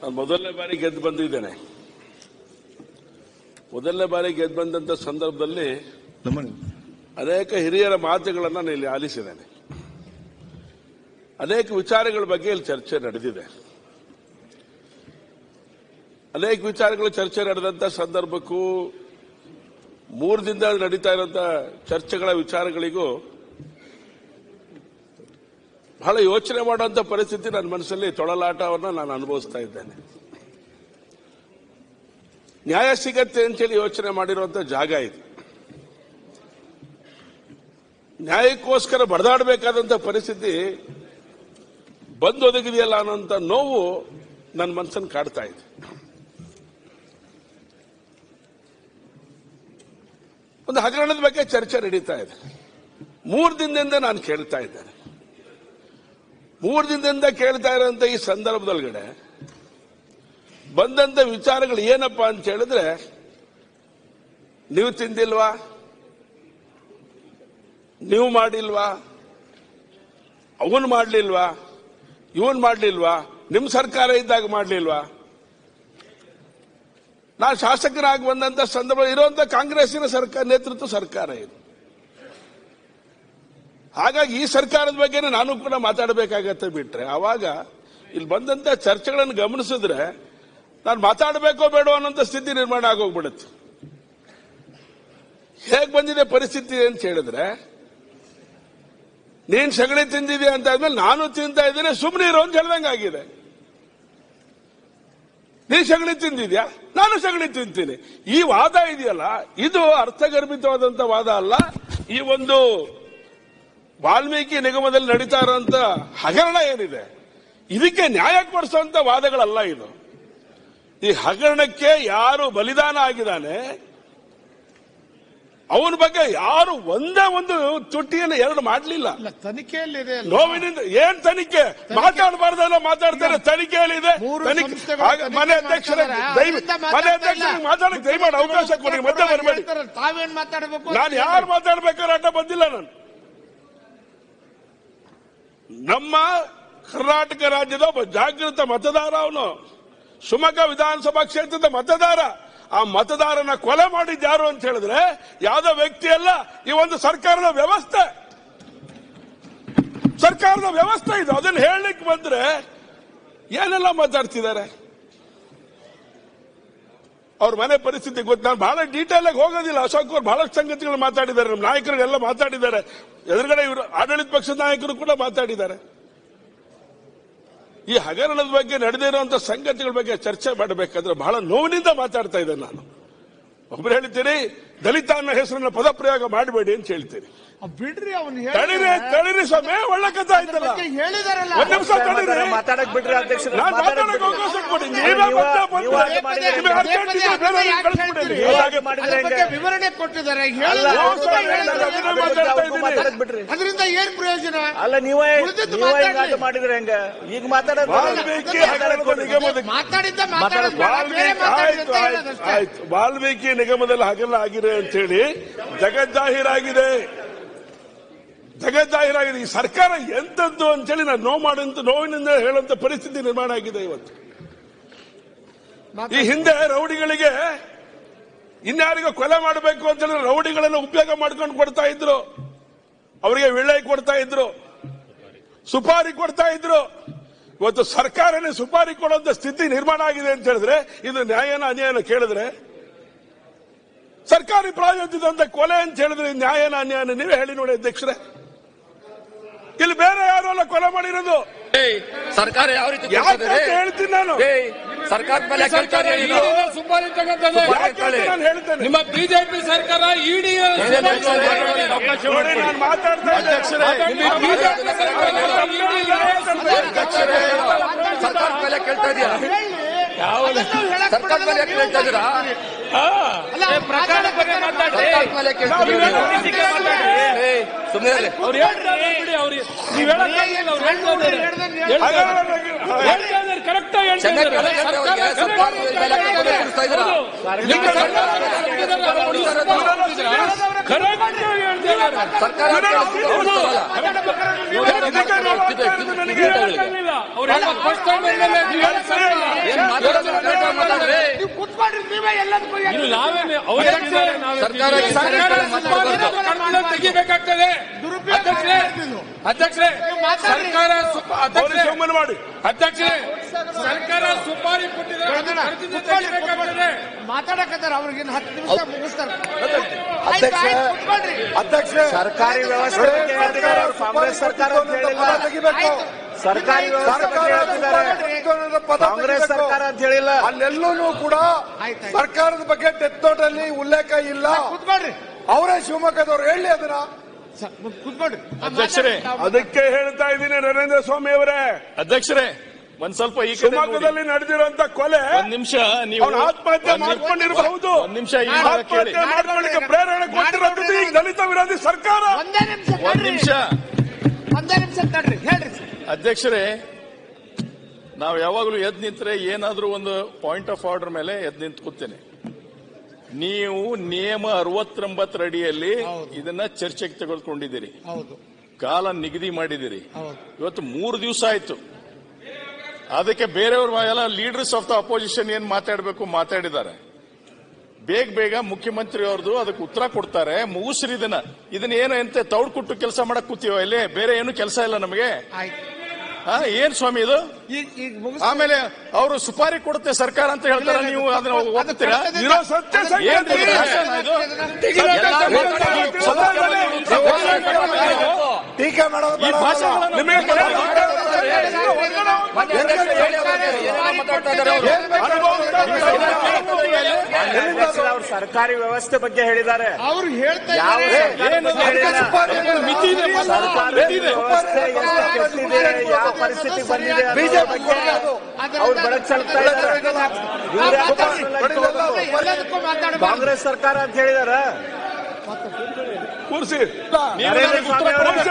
ನಾನು ಮೊದಲನೇ ಬಾರಿ ಗೆದ್ದು ಬಂದಿದ್ದೇನೆ ಮೊದಲನೇ ಬಾರಿ ಗೆದ್ದು ಬಂದಂತ ಸಂದರ್ಭದಲ್ಲಿ ಅನೇಕ ಹಿರಿಯರ ಮಾತುಗಳನ್ನು ನಾನು ಇಲ್ಲಿ ಆಲಿಸಿದ್ದೇನೆ ಅನೇಕ ವಿಚಾರಗಳ ಬಗ್ಗೆ ಇಲ್ಲಿ ಚರ್ಚೆ ನಡೆದಿದೆ ಅನೇಕ ವಿಚಾರಗಳು ಚರ್ಚೆ ನಡೆದಂತ ಸಂದರ್ಭಕ್ಕೂ ಮೂರು ದಿನದ ನಡೀತಾ ಇರುವಂತ ಚರ್ಚೆಗಳ ವಿಚಾರಗಳಿಗೂ ಬಹಳ ಯೋಚನೆ ಮಾಡುವಂತ ಪರಿಸ್ಥಿತಿ ನನ್ನ ಮನಸ್ಸಲ್ಲಿ ತೊಳಲಾಟವನ್ನು ನಾನು ಅನುಭವಿಸ್ತಾ ಇದ್ದೇನೆ ನ್ಯಾಯ ಸಿಗತ್ತೆ ಅಂತೇಳಿ ಯೋಚನೆ ಮಾಡಿರುವಂತ ಜಾಗ ಇದು ನ್ಯಾಯಕ್ಕೋಸ್ಕರ ಬಡದಾಡಬೇಕಾದಂತ ಪರಿಸ್ಥಿತಿ ಬಂದೊದಗಿದೆಯಲ್ಲ ಅನ್ನೋಂಥ ನೋವು ನನ್ನ ಮನಸ್ಸನ್ನು ಕಾಡ್ತಾ ಇದೆ ಒಂದು ಹಗರಣದ ಬಗ್ಗೆ ಚರ್ಚೆ ನಡೀತಾ ಇದೆ ಮೂರು ದಿನದಿಂದ ನಾನು ಕೇಳ್ತಾ ಇದ್ದೇನೆ ಮೂರು ದಿನದಿಂದ ಕೇಳ್ತಾ ಇರೋಂಥ ಈ ಸಂದರ್ಭದೊಳಗಡೆ ಬಂದಂತ ವಿಚಾರಗಳು ಏನಪ್ಪಾ ಅಂತ ಹೇಳಿದ್ರೆ ನೀವು ತಿಂದಿಲ್ವಾ ನೀವು ಮಾಡಿಲ್ವಾ ಅವನ್ ಮಾಡ್ಲಿಲ್ವಾ ಇವನ್ ಮಾಡ್ಲಿಲ್ವಾ ನಿಮ್ ಸರ್ಕಾರ ಇದ್ದಾಗ ಮಾಡ್ಲಿಲ್ವಾ ನಾ ಶಾಸಕರಾಗಿ ಬಂದಂತ ಸಂದರ್ಭ ಇರುವಂತ ಕಾಂಗ್ರೆಸ್ಸಿನ ಸರ್ಕಾರ ನೇತೃತ್ವ ಸರ್ಕಾರ ಇದು ಹಾಗಾಗಿ ಈ ಸರ್ಕಾರದ ಬಗ್ಗೆ ನಾನು ಕೂಡ ಮಾತಾಡಬೇಕಾಗತ್ತೆ ಬಿಟ್ರೆ ಆವಾಗ ಇಲ್ಲಿ ಬಂದಂತ ಚರ್ಚೆಗಳನ್ನು ಗಮನಿಸಿದ್ರೆ ನಾನು ಮಾತಾಡಬೇಕೋ ಬೇಡೋ ಅನ್ನೋಂಥ ಸ್ಥಿತಿ ನಿರ್ಮಾಣ ಆಗೋಗ್ಬಿಡುತ್ತೆ ಹೇಗ್ ಬಂದಿದೆ ಪರಿಸ್ಥಿತಿ ಅಂತ ಹೇಳಿದ್ರೆ ನೀನ್ ಸಗಣಿ ತಿಂದಿದ್ಯಾ ಅಂತ ಆದ್ಮೇಲೆ ನಾನು ತಿಂತಾ ಇದ್ದೀನಿ ಸುಮ್ಮನೆ ಇರೋ ಅಂತ ಹೇಳ್ದಂಗಾಗಿದೆ ನೀ ಸಗಣಿ ತಿಂದಿದ್ಯಾ ನಾನು ಸಗಣಿ ತಿಂತೀನಿ ಈ ವಾದ ಇದೆಯಲ್ಲ ಇದು ಅರ್ಥಗರ್ಭಿತವಾದಂತ ವಾದ ಅಲ್ಲ ಈ ಒಂದು ವಾಲ್ಮೀಕಿ ನಿಗಮದಲ್ಲಿ ನಡೀತಾ ಇರುವಂತ ಹಗರಣ ಏನಿದೆ ಇದಕ್ಕೆ ನ್ಯಾಯ ಕೊಡಿಸುವಂತ ವಾದಗಳಲ್ಲ ಇದು ಈ ಹಗರಣಕ್ಕೆ ಯಾರು ಬಲಿದಾನ ಆಗಿದ್ದಾನೆ ಅವನ ಬಗ್ಗೆ ಯಾರು ಒಂದೇ ಒಂದು ತುಟ್ಟಿಯನ್ನು ಎರಡು ಮಾಡಲಿಲ್ಲ ಅಲ್ಲ ತನಿಖೆಯಲ್ಲಿದೆ ಅಲ್ಲ. ನೋವಿನಿಂದ ಏನ್ ತನಿಖೆ ಮಾತಾಡಬಾರ್ದಲ್ಲ ಮಾತಾಡ್ತಾರೆ ತನಿಖೆಯಲ್ಲಿದೆ ಮೂರು ತನಿಖೆ ಸಂಸ್ಥೆಗಳು ಆಗ ತನಿಖೆ ಮನೆ ಅಧ್ಯಕ್ಷರ ಮಾಡ್ತಾರೆ. ದಯವಿಟ್ಟು ಅದರಿಂದ ಮನೆ ಮಾತಾಡ್ತಾ ಇಲ್ಲ. ಅಧ್ಯಕ್ಷರಿಗೆ ಮಾತಾಡಕ್ಕೆ ದಯಮಾಡಿ ಅವಕಾಶ ಕೊಡಿ ಮಧ್ಯೆ ಬರಬೇಡಿ ಹೇಳ್ತಾರೆ, ತಾವೇನ್ ಮಾತಾಡಬೇಕು ನಾನು ಯಾರು ಮಾತಾಡ್ಬೇಕಾದ್ರೆ ಅಡ್ಡ ಬಂದಿಲ್ಲ ನಾನು ನಮ್ಮ ಕರ್ನಾಟಕ ರಾಜ್ಯದ ಒಬ್ಬ ಜಾಗೃತ ಮತದಾರ ಅವನು ಶಿವಮೊಗ್ಗ ವಿಧಾನಸಭಾ ಕ್ಷೇತ್ರದ ಮತದಾರ ಆ ಮತದಾರನ ಕೊಲೆ ಮಾಡಿದ್ದು ಯಾರು ಅಂತ ಹೇಳಿದ್ರೆ ಯಾವ್ದೋ ವ್ಯಕ್ತಿ ಅಲ್ಲ ಈ ಒಂದು ಸರ್ಕಾರದ ವ್ಯವಸ್ಥೆ ಸರ್ಕಾರದ ವ್ಯವಸ್ಥೆ ಇದು ಅದನ್ನ ಹೇಳಲಿಕ್ಕೆ ಬಂದ್ರೆ ಏನೆಲ್ಲ ಮಾತಾಡ್ತಿದ್ದಾರೆ ಅವ್ರ ಮನೆ ಪರಿಸ್ಥಿತಿ ಗೊತ್ತು ನಾನು ಬಹಳ ಡೀಟೇಲ್ ಆಗಿ ಹೋಗೋದಿಲ್ಲ ಅಶೋಕ್ ಅವರು ಬಹಳಷ್ಟು ಸಂಗತಿಗಳು ಮಾತಾಡಿದ್ದಾರೆ ನಮ್ಮ ನಾಯಕರುಗಳೆಲ್ಲ ಮಾತಾಡಿದ್ದಾರೆ ಎದುರುಗಡೆ ಇವರು ಆಡಳಿತ ಪಕ್ಷದ ನಾಯಕರು ಕೂಡ ಮಾತಾಡಿದ್ದಾರೆ ಈ ಹಗರಣದ ಬಗ್ಗೆ ನಡೆದಿರುವಂತಹ ಸಂಗತಿಗಳ ಬಗ್ಗೆ ಚರ್ಚೆ ಮಾಡಬೇಕಾದ್ರೆ ಬಹಳ ನೋವಿನಿಂದ ಮಾತಾಡ್ತಾ ಇದ್ದೇನೆ ನಾನು ಒಬ್ರು ಹೇಳ್ತೀರಿ ದಲಿತ ಅನ್ನೋ ಹೆಸರನ್ನ ಪದಪ್ರಯೋಗ ಮಾಡಬೇಡಿ ಅಂತ ಹೇಳ್ತೀನಿ ಅವ್ ಬಿಡ್ರಿ ಅವ್ನು ತಡೀರಿ ತಡೀರಿ ಸ್ವಾಮಿ ಒಳ್ಳೆ ಕಥೆ ಆಯ್ತಲ್ಲ ಹೇಳಿದಾರಲ್ಲ ಒಂದ್ ನಿಮಿಷ ತಡೀರಿ ಮಾತಾಡಕ್ ಬಿಡ್ರಿ ಅಧ್ಯಕ್ಷರು ನಾನು ಮಾತಾಡಕ್ಕೆ ಅವಕಾಶ ಕೊಡಿ ನೀವೇ ಮತ್ತೆ ಬಂದ್ರೆ ನೀವು ಮಾಡಿದ್ರೆ ನಿಮಗೆ ಅರ್ಥ ಆಗ್ತಿದ್ರೆ ಬೇರೆ ಅವ್ರಿಗೆ ಕಳಿಸ್ಬಿಡಿ. ನೀವು ಹಾಗೆ ಮಾಡಿದ್ರೆ ಅದ್ರ ಬಗ್ಗೆ ಹೆಂಗೆ? ವಿವರಣೆ ಕೊಟ್ಟಿದ್ದಾರೆ ಅಲ್ಲ, ಹೇಳಿದ್ರು, ಹೋದ್ ಸಲ ಹೇಳಿದ್ರು, ಹೇಳಿದ್ರು, ಹೇಳಿದ್ರು. ಮಾತಾಡ್ತಾ ಇದ್ದೀನಿ. ಮಾತಾಡಕ್ ಬಿಡ್ರಿ ಅದರಿಂದ ಏನ್ ಪ್ರಯೋಜನ ಅಲ್ಲ ನೀವೇ ಉಳಿದಿದ್ದು ನೀವೇ ಮಾತಾಡ್ಲಿ. ಹಿಂಗಾಟ ಮಾಡಿದ್ರೆ ಹೆಂಗ ಈಗ ಮಾತಾಡೋದು ವಾಲ್ಮೀಕಿ ಹಗರಣದ ನಿಗಮದ ಮಾತಾಡಿದ್ದ ಮಾತಾಡೋದು ಬೇಡ, ಬೇರೆ ವಾಲ್ಮೀಕಿ ಮಾತಾಡಿ ಆಯ್ತು ಅಂತ ಆಯ್ತು ಹೇಳೋದಷ್ಟೇ. ಆಯ್ತು ವಾಲ್ಮೀಕಿ ನಿಗಮದಲ್ಲಿ ಹಗರಣ ಆಗಿದೆ ಅಂತ ಹೇಳಿ ಜಗಜ್ಜಾಹೀರಾಗಿದೆ ಜಗಜ್ಜಾಹೀರಾಗಿದೆ ಈ ಸರ್ಕಾರ ಎಂತದ್ದು ಅಂತೇಳಿ ನಾನು ನೋವು ಮಾಡಂತ ನೋವಿನಿಂದ ಹೇಳುವಂತ ಪರಿಸ್ಥಿತಿ ನಿರ್ಮಾಣ ಆಗಿದೆ ಇವತ್ತು ಈ ಹಿಂದೆ ರೌಡಿಗಳಿಗೆ ಇನ್ಯಾರಿಗೂ ಕೊಲೆ ಮಾಡಬೇಕು ಅಂತ ಹೇಳಿದ್ರೆ ರೌಡಿಗಳನ್ನು ಉಪಯೋಗ ಮಾಡ್ಕೊಂಡು ಕೊಡ್ತಾ ಇದ್ರು ಅವರಿಗೆ ವಿಳೆ ಕೊಡ್ತಾ ಇದ್ರು ಸುಪಾರಿ ಕೊಡ್ತಾ ಇದ್ರು ಇವತ್ತು ಸರ್ಕಾರನೇ ಸುಪಾರಿ ಕೊಡುವಂತ ಸ್ಥಿತಿ ನಿರ್ಮಾಣ ಆಗಿದೆ ಅಂತ ಹೇಳಿದ್ರೆ ಇದು ನ್ಯಾಯನ ಅನ್ಯಾಯನ ಕೇಳಿದ್ರೆ ಸರ್ಕಾರಿ ಪ್ರಾಯೋಜಿತ ಕೊಲೆ ಅಂತ ಹೇಳಿದ್ರೆ ಇದು ನ್ಯಾಯನ ಅನ್ಯಾಯನ ನೀವೇ ಹೇಳಿ ನೋಡಿ ಅಧ್ಯಕ್ಷರೇ ಇಲ್ಲಿ ಬೇರೆ ಯಾರು ಅಲ್ಲ ಕೊಲೆ ಮಾಡಿರೋದು ಏಯ್, ಸರ್ಕಾರ ಯಾವ ರೀತಿ ಯಾಕೆ ಕೊಡ್ತಿದೆ ಅಂತ ಹೇಳ್ತೀನಿ ನಾನು ಏಯ್ ಸರ್ಕಾರ ಮೇಲೆ ಕೇಳ್ತಾರೆ ಇದು ಸುಪಾರಿ ತಗೊಂತದೆ ಯಾಕೆ ಅಂತ ನಾನು ಹೇಳ್ತೇನೆ ನಿಮ್ಮ ಬಿಜೆಪಿ ಸರ್ಕಾರ ಇಡಿ ನೋಡಿ ನಾನು ಮಾತಾಡ್ತಾ ಇದ್ದೇನೆ. ಸರ್ಕಾರ ಮೇಲೆ ಕೇಳ್ತಾ ಇದೆಯಾ ಸರ್ಕಾರ ಮೇಲೆ ಯಾಕೆ ಕೇಳ್ತಾ ಇದ್ದೀರಾ ಸರ್ಕಾರ ಮೇಲೆ ಕೇಳ್ತಾ ಇದ್ದೀರಾ? ಏಯ್, ಸುಮ್ನೆ ಇರಿ. ಅವ್ರು ಹೇಳ್ತಾರೆ ಬಿಡಿ ಅವ್ರು ನೀವ್ ಹೇಳಕ್ಕಾಗಿಲ್ಲ ಅವ್ರು ಹೇಳ್ತಾ ಇದ್ದಾರೆ ಹಗರಣ ಬಗ್ಗೆ- ಹೇಳ್ತಾ ಇದ್ದಾರೆ ಕರೆಕ್ಟ್ ಆಗಿ ಹೇಳ್ತಾ ಚೆನ್ನಾಗಿ ಇದ್ದಾರೆ ಕೇಳ್ತಾ ಇದ್ದಾರೆ ಅವ್ರಿಗೆ. ಸರ್ಕಾರ ಮೇಲೆ ಕೊಲೆ ಕೊಡಿಸ್ತಾ ಇದ್ದೀರಾ? ನಿಮ್ಮ ಸರ್ಕಾರ ಕರೆಕ್ಟ್ ಆಗಿ ಹೇಳ್ತಾ ಇದ್ದಾರೆ ಸರ್ಕಾರ ಕೊಡಿಸ್ತಾರಲ್ಲ. ನೀವ್ ಹೇಳಕ್ಕಾಗ್ಲಿಲ್ಲ. ಅವ್ರು ಹೇಳಕ್ first time ಬಂದ್ಮೇಲೆ ನೀವ್ ಹೇಳಕ್ಕಾಗ್ಲಿಲ್ಲ. ಏನ್ ನೀವೇ ಎಲ್ಲದಕ್ಕೂ ಹೇಳಿ. ಇಲ್ಲಿ ನಾವೇನು ಅವ್ರು ಹೇಳ್ತಿದ್ದಾರೆ, ನಾವೇ ಸರ್ಕಾರ ಹೇಳ್ತಿದ್ದೀವಿ. ಸರ್ಕಾರ ಸುಪಾರಿನ ಕಣ್ಣಿಂದ ತೆಗಿಬೇಕಾಗ್ತದೆ ದುರುಪಯೋಗ ಅಧ್ಯಕ್ಷರೇ ಮಾಡ್ತಿದ್ದು. ಅಧ್ಯಕ್ಷರೇ ನೀವು ಮಾತಾಡಿ. ಸರ್ಕಾರ ಸುಪ- ಅಧ್ಯಕ್ಷರೇ ಸಂಬಂಧ ಮಾಡಿ ಅಧ್ಯಕ್ಷರೇ ಸರ್ಕಾರ ಸುಪಾರಿ ಕೊಟ್ಟಿದ್ದಾರೆ ಅದನ್ನ ಕಣ್ಣಿಂದ ತೆಗಿಬೇಕಾಗ್ತದೆ ಮಾತಾಡಕತ್ತಾರ ಅವ್ರಿಗೆ ಇನ್ನು ಹತ್ತು ನಿಮಿಷ ಮುಗಿಸ್ತಾರೆ ಆಯ್ತು, ಅಧ್ಯಕ್ಷ ಆಯ್ತು, ಕುತ್ಕೊಳ್ರಿ. ಅಧ್ಯಕ್ಷ ಸರ್ಕಾರಿ ವ್ಯವಸ್ಥೆ ಬಗ್ಗೆ ಹೇಳ್ತಿದ್ದಾರೆ ಅವ್ರು ಕಾಂಗ್ರೆಸ್ ಸರ್ಕಾರ ಅಂತ ಹೇಳಿಲ್ಲ ತೆಗಿಬೇಕು ಸರ್ಕಾರಿ ವ್ಯವಸ್ಥೆ ಬಗ್ಗೆ ಹೇಳ್ತಿದ್ದಾರೆ ಕಾಂಗ್ರೆಸ್ ಸರ್ಕಾರ ಅಂತ ಹೇಳಿಲ್ಲ ಅಲ್ಲೆಲ್ಲೂ ಕೂಡ ಆಯ್ತು. ಸರ್ಕಾರದ ಬಗ್ಗೆ ಡೆತ್ ನೋಟ್ ಅಲ್ಲಿ ಉಲ್ಲೇಖ ಇಲ್ಲ ಕುತ್ಕೊಳ್ರಿ ಅವರೇ ಶಿವಮೊಗ್ಗದವ್ರು ಹೇಳಿ ಅದನ್ನ ಸ- ಕುತ್ಕೊಳ್ರಿ ಅಧ್ಯಕ್ಷರೇ. ಅದಕ್ಕೆ ಹೇಳ್ತಾ ಇದ್ದೀನಿ ನರೇಂದ್ರ ಸ್ವಾಮಿ ಅವರೇ ಅಧ್ಯಕ್ಷರೇ ಒಂದ್ ಸ್ವಲ್ಪ ಈ ಕಡೆ ನೋಡಿ. ಶಿವಮೊಗ್ಗದಲ್ಲಿ ನಡೆದಿರುವಂತ ಕೊಲೆ ಒಂದ್ ನಿಮಿಷ ನೀವು ಅವನು ಆತ್ಮಹತ್ಯೆ ಒಂದ್ ನಿಮಿಷ- ಮಾಡ್ಕೊಂಡಿರಬಹುದು ಒಂದ್ ನಿಮಿಷ ಈ ಭಾಗ ಕೇಳಿ ಆತ್ಮಹತ್ಯೆ ಮಾಡ್ಕೊಳ್ಳಿಕ್ಕೆ ಪ್ರೇರಣೆ ಕೊಟ್ಟಿರೋದು ಈ ದಲಿತ ವಿರೋಧಿ ಸರ್ಕಾರ ಒಂದೇ ನಿಮಿಷ ಒಂದ್ ತಡ್ರಿ. ನಿಮಿಷ ಒಂದೇ ನಿಮಿಷ ತಡ್ರಿ ಹೇಳ್ರಿ ಅಧ್ಯಕ್ಷರೇ ನಾವು ಯಾವಾಗಲೂ ಎದ್ ನಿಂತ್ರೆ ಏನಾದ್ರೂ ಒಂದು ಪಾಯಿಂಟ್ ಆಫ್ ಆರ್ಡರ್ ಮೇಲೆ ಎದ್ ನಿಂತು ಕೂತೇನೆ ನೀವು ನಿಯಮ ಅರವತ್ತೊಂಬತ್ತರ ಅಡಿಯಲ್ಲಿ ಇದನ್ನ ಚರ್ಚೆಗೆ ತೆಗೆದುಕೊಂಡಿದ್ದೀರಿ ಹೌದು ಕಾಲ ನಿಗದಿ ಮಾಡಿದಿರಿ ಹೌದು ಇವತ್ತು ಮೂರು ದಿವಸ ಆಯ್ತು ಅದಕ್ಕೆ ಬೇರೆಯವರು ಎಲ್ಲ ಲೀಡರ್ಸ್ ಆಫ್ ದ ಅಪೋಸಿಷನ್ ಏನ್ ಮಾತಾಡಬೇಕು ಮಾತಾಡಿದ್ದಾರೆ ಬೇಗ ಬೇಗ ಮುಖ್ಯಮಂತ್ರಿ ಅವ್ರದ್ದು ಅದಕ್ಕೆ ಉತ್ತರ ಕೊಡ್ತಾರೆ ಮುಗಿಸ್ರಿ ಇದನ್ನ ಇದನ್ನ ಏನು ಎಂತ ತೌಡ್ ಕೊಟ್ಟು ಕೆಲಸ ಮಾಡಕ್ ಕೂತೀವ ಇಲ್ಲಿ ಬೇರೆ ಏನು ಕೆಲಸ ಇಲ್ಲ ನಮಗೆ ಆಯ್ತು ಹಾ, ಏನ್ ಸ್ವಾಮಿ ಇದು ಈಗ ಈಗ ಮುಗಿಸ್ ಆಮೇಲೆ ಅವರು ಸುಪಾರಿ ಕೊಡುತ್ತೆ ಸರ್ಕಾರ ಅಂತ ಹೇಳ್ತಾರೆ ನೀವು ಅದನ್ನ ಒಪ್ತೀರಾ ಇರೋ ಸತ್ಯ ಏನ್ರಿ ಇದು ಸಂಗತಿ ಭಾಷಣ ಇದು? ಟೀಕೆ ಮಾಡೋದು ಈ ಬೇಡ. ಭಾಷೆಗಳನ್ನು ನಿಮಗೆ ಮಾತಾಡ್ತಾ ಇದ್ದಾರೆ ಅವರು ಅವ್ರು ಸರ್ಕಾರಿ ವ್ಯವಸ್ಥೆ ಬಗ್ಗೆ ಹೇಳಿದ್ದಾರೆ ಅವ್ರು ಹೇಳ್ತಾ ಯಾವ ಇದ್ದಾರೆ ಸರ್ಕಾರದ ಬಗ್ಗೆ ಹೇಳಿಲ್ಲ ಸುಪಾರಿ ಏನು? ಮಿತಿ ಇದೆ ಸರ್ಕಾರದ ಮಿತಿ ಇದೆ ವ್ಯವಸ್ಥೆ ಎಷ್ಟು ಕೆಟ್ಟಿದೆ ಯಾವ ಪರಿಸ್ಥಿತಿ ಬಂದಿದೆ ಅನ್ನೋದ್ರ ಬಗ್ಗೆ ಅವ್ರು ಬೆಳಕು ಚೆಲ್ತಾ ಇದ್ದಾರೆ ಇವ್ರು ಯಾಕೆ ಅಷ್ಟೆಲ್ಲ ಇಟ್ಕೊಳ್ಳೋದು? ಎಲ್ಲದಕ್ಕೂ ಮಾತಾಡಬಾರ್ದು ಕಾಂಗ್ರೆಸ್ ಸರ್ಕಾರ ಅಂತ ಹೇಳಿದಾರ ಕೂರಿಸಿ ನೀವು ನನಗೆ ಉತ್ತರ ಕೊಡಿ.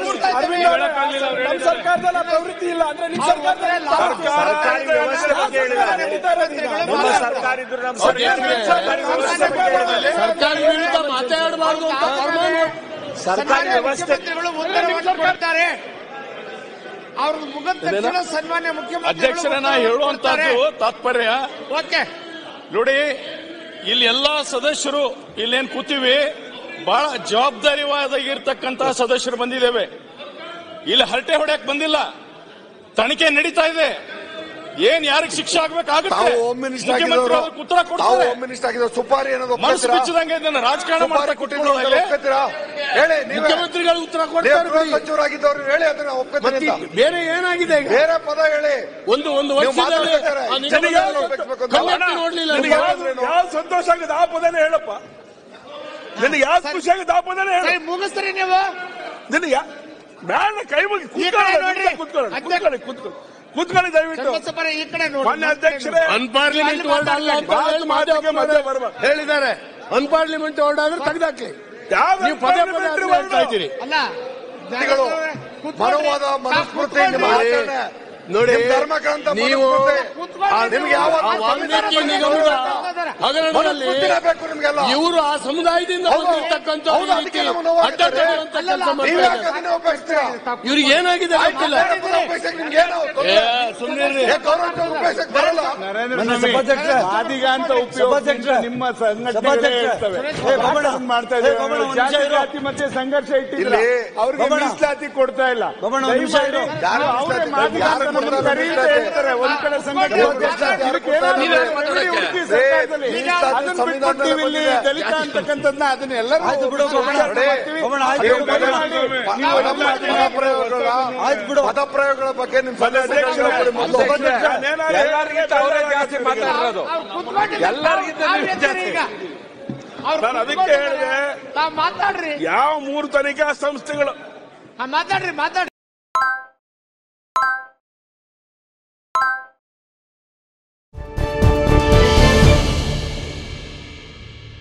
ನಮ್ಮ ಸರ್ಕಾರದಲ್ಲಿ ಆ ಪ್ರವೃತ್ತಿ ಇಲ್ಲ ಅಂದ್ರೆ ನಿಮ್ ಸರ್ಕಾರದಲ್ಲಿ ಸರ್ಕಾರಿ ವ್ಯವಸ್ಥೆ ಬಗ್ಗೆ ಹೇಳಿದ್ದಾರೆ ನಮ್ಮ ಸರ್ಕಾರ ಇದ್ರು ನಮ್ಮ ಸರ್ಕಾರ ಸರ್ಕಾರಿ ವ್ಯವಸ್ಥೆ ಬಗ್ಗೆ ಹೇಳಿದ್ದಾರೆ ಸರ್ಕಾರಿ ವಿರುದ್ಧ ಮಾತಾಡಬಾರ್ದು ಸರ್ಕಾರಿ ವ್ಯವಸ್ಥೆ ಮುಖ್ಯಮಂತ್ರಿಗಳು ಉತ್ತರವನ್ನು ಕೊಡ್ತಾರೆ ಅವ್ರ ಮುಖದ ತಕ್ಷಣ ಸನ್ಮಾನ್ಯ ಮುಖ್ಯಮಂತ್ರಿಗಳು ಅಧ್ಯಕ್ಷರನ್ನ ಹೇಳುವಂತದ್ದು ತಾತ್ಪರ್ಯ ಓಕೆ ನೋಡಿ ಇಲ್ಲಿ ಎಲ್ಲಾ ಸದಸ್ಯರು ಇಲ್ಲೇನ್ ಕೂತೀವಿ ಬಹಳ ಜವಾಬ್ದಾರಿವಾದಾಗಿರ್ತಕ್ಕಂತಹ ಸದಸ್ಯರು ಬಂದಿದ್ದೇವೆ ಇಲ್ಲಿ ಹರಟೆ ಹೊಡ್ಯಕ್ ಬಂದಿಲ್ಲ ತನಿಖೆ ನಡೀತಾ ಇದೆ ಏನ್ ಯಾರಿಗೆ ಶಿಕ್ಷೆ ಆಗ್ಬೇಕಾಗುತ್ತೆ ತಾವು ಹೋಮ್ ಮಿನಿಸ್ಟರ್ ಮುಖ್ಯಮಂತ್ರಿ ಆಗಿದ್ದವರು ಅದಕ್ಕೆ ಉತ್ತರ ತಾವು ಕೊಡ್ತಾರೆ ಹೋಮ್ ಮಿನಿಸ್ಟರ್ ಆಗಿದ್ದವರು ಸುಪಾರಿ ಅನ್ನೋದು ಮನಸ್ಸು ಒಪ್ಕೊತೀರಾ? ಬಿಚ್ಚದಂಗೆ ಇದನ್ನ ರಾಜಕಾರಣ ಸುಪಾರಿ ಮಾಡ್ತಾ ಕೊಟ್ಟಿದ್ರು ಅಂತ ಕೂತ್ಕೊಳ್ಳೋದಲ್ಲಿ ಒಪ್ಕೊತೀರಾ? ಹೇಳಿ ನೀವೇ ಮುಖ್ಯಮಂತ್ರಿಗಳು ಉತ್ತರ ನೀವು ಕೊಡ್ತಾರೆ ಗೃಹ ಸಚಿವರಾಗಿದ್ದವರು ಹೇಳಿ ಅದನ್ನ ಒಪ್ಕೊತೀನಿ ಅಂತ. ಬೇರೆ ಏನಾಗಿದೆ ಈಗ ಬೇರೆ ಪದ ಹೇಳಿ ಒಂದು ಒಂದು ನೀವು ವರ್ಷದಲ್ಲಿ ಮಾತಾಡ್ತಾರೆ. ಆ ಜನರಿಗೆ ನಿಗಮದ ಯಾರು ಒಪ್ಪಿಸ್ಬೇಕು ಅಂತ? ಕಣ್ಣೆತ್ತಿ ನೋಡ್ಲಿಲ್ಲ ನಿನಗೆ ನೀವು. ಯಾವ್ದು ಯಾವ್ದು ಸಂತೋಷ ಆಗಿದೆ ಆ ಪದನೇ ಹೇಳಪ್ಪ ನಿನಗೆ ಯಾವ್ದು ಖುಷಿ ಆಗಿದೆ ಆ ಪದನೇ ಹೇಳು ಸರಿ ಮುಗಿಸ್ತೀರಿ ನೀವು ನಿನಗೆ ಯಾ- ಬ್ಯಾಡ ಕೈ ಮುಗಿ ಈ ಕಡೆ ನೋಡ್ರಿ. ಕೂತ್ಕೊಳ್ಳಿ ಕೂತ್ಕೊಳ್ಳಿ ಕೂತ್ಕೊಳ್ಳಿ ಕೂತ್ಕೊಳ್ಳಿ ದಯವಿಟ್ಟು ಚನ್ನಬಸಪ್ಪರ ಈ ಕಡೆ ನೋಡಿ ಮಾನ್ಯ ಅಧ್ಯಕ್ಷರೇ ಅನ್ಪಾರ್ಲಿಮೆಂಟ್ ವರ್ಡ್ ಅಲ್ಲ ಅಂತ ಹೇಳಿ ಮಾತಿಗೆ ಮಧ್ಯೆ ಬರ್ಬಾರ್ದು. ಹೇಳಿದ್ದಾರೆ ಅನ್ಪಾರ್ಲಿಮೆಂಟ್ ವರ್ಡ್ ಆದ್ರೆ ತೆಗೆದಾಕ್ಲಿ ಯಾವ್ದು ನೀವು ಪದೇ ಪದೇ parliamentary ಅದನ್ನ ಹೇಳ್ತಾ word? ಇದ್ದೀರಿ ಅಲ್ಲ ವ್ಯಕ್ತಿಗಳು ಮನೋವಾದ ಮನುಸ್ಮೃತಿ ನಿಮ್ಮ ಆಚರಣೆ ನೋಡಿ ನಿಮ್ಮ ಧರ್ಮಗ್ರಂಥ ನೀವು ಮನುಸ್ಮೃತಿ ಆ ನಿಮ್ಗೆ ಯಾವ ಆ ವಾಲ್ಮೀಕಿ ನಿಗಮದ ಹಗರಣದಲ್ಲಿ ಮನುಸ್ಮೃತಿನೇ ಬೇಕು ನಿಮ್ಗೆಲ್ಲ ಇವರು ಆ ಸಮುದಾಯದಿಂದ ಹೌದು. ಬಂದಿರ್ತಕ್ಕಂಥ ಹೌದು, ಈ ಅದಕ್ಕೆ ರೀತಿ ನಾವು ನೋವು ಅಡ್ಡ ಆಗ್ತದೆ. ತಗೊಳ್ಳುವಂತ ಕೆಲಸ ನೀವು ಮಾಡ್ತಾ ಯಾಕೆ ಇದ್ದಾರೆ. ಅದನ್ನೇ ಉಪಯೋಗಿಸ್ತೀರಾ? ಇವ್ರಿಗೆ ಏನಾಗಿದೆ ಗೊತ್ತಿಲ್ಲ ಬೇರೆ ಪದ ಉಪಯೋಗಿಸಕ್ಕೆ ನಿಮ್ಗೆ ಏನು ತೊಂದ್ರೆ? ಸುಮ್ಮನೆ ಏ, ಗೌರವ ಉಪಯೋಗಿಸಕ್ಕೆ ಬರಲ್ಲ ಮಾದಿಗ ಅಂತ ಉಪಯೋಗಿಸಿ ನಿಮ್ಮ ಸಂಘಟನೆಗಳೇ ಇರ್ತವೆ ಮಾಡ್ತಾ ಇದ್ದೇವೆ ಜಾತಿ ಜಾತಿ ಮತ್ತೆ ಸಂಘರ್ಷ ಇಟ್ಟಿದ್ರೆ ಇಲ್ಲಿ ಅವ್ರಿಗೆ ಮೀಸಲಾತಿ ಕೊಡ್ತಾ ಇಲ್ಲ ದಯಮಾಡಿ ಯಾರು ಅವರೇ ಮೀಸಲಾತಿ ಮಾದಿಗ ಯಾರು ಅಂತ ನಮ್ಮನ್ನ ಕೊಡ್ತಾರೆ ಕರೀತಾ ಮೀಸಲಾತಿ? ಹೇಳ್ತಾರೆ ಒಂದ್ ಕಡೆ ಸಂಘಟನೆ ಯಾರು ಮೀಸಲಾತಿ ಯಾರು ಇದಕ್ಕೆ ಏನಾದ್ರು ಕೊಡ್ತಾರೆ? ಹುಡುಕಿ ಹುಡುಕಿ ಏ, ಸರ್ಕಾರದಲ್ಲಿ ಮೀಸಲಾತಿ ಅದನ್ನ ಸಂವಿಧಾನದಲ್ಲಿ ಬಿಟ್ಬಿಟ್ಟು ಇಲ್ಲಿ ಬಂದಿದೆ. ದಲಿತ ಅಂತಕ್ಕಂಥದ್ದನ್ನ ಅದನ್ನ ಎಲ್ಲರೂ ನೋಡಿ, ನೀವು ದಯಮಾಡಿ ನೀವು ಪದ ಅದನ್ನ ಪ್ರಯೋಗಗಳ ಪದ ಪ್ರಯೋಗಗಳ ಬಗ್ಗೆ ನಿಮ್ಮ ಸದಸ್ಯರುಗಳು ಕೊಡಿ ಮೊದಲು. ಎಲ್ಲರಿಗಿಂತ ಅವರೇ ಜಾಸ್ತಿ ಮಾತಾಡಿರೋದು ಎಲ್ಲರಿಗಿಂತ ಈಗ ಅವ್ರು ನಾನು ಅದಕ್ಕೆ ಹೇಳಿದೆ ತಾವ್ ಮಾತಾಡ್ರಿ ಯಾವ ಮೂರು ತನಿಖಾ ಸಂಸ್ಥೆಗಳು ಆ, ಮಾತಾಡ್ರಿ ಮಾತಾಡ್ರಿ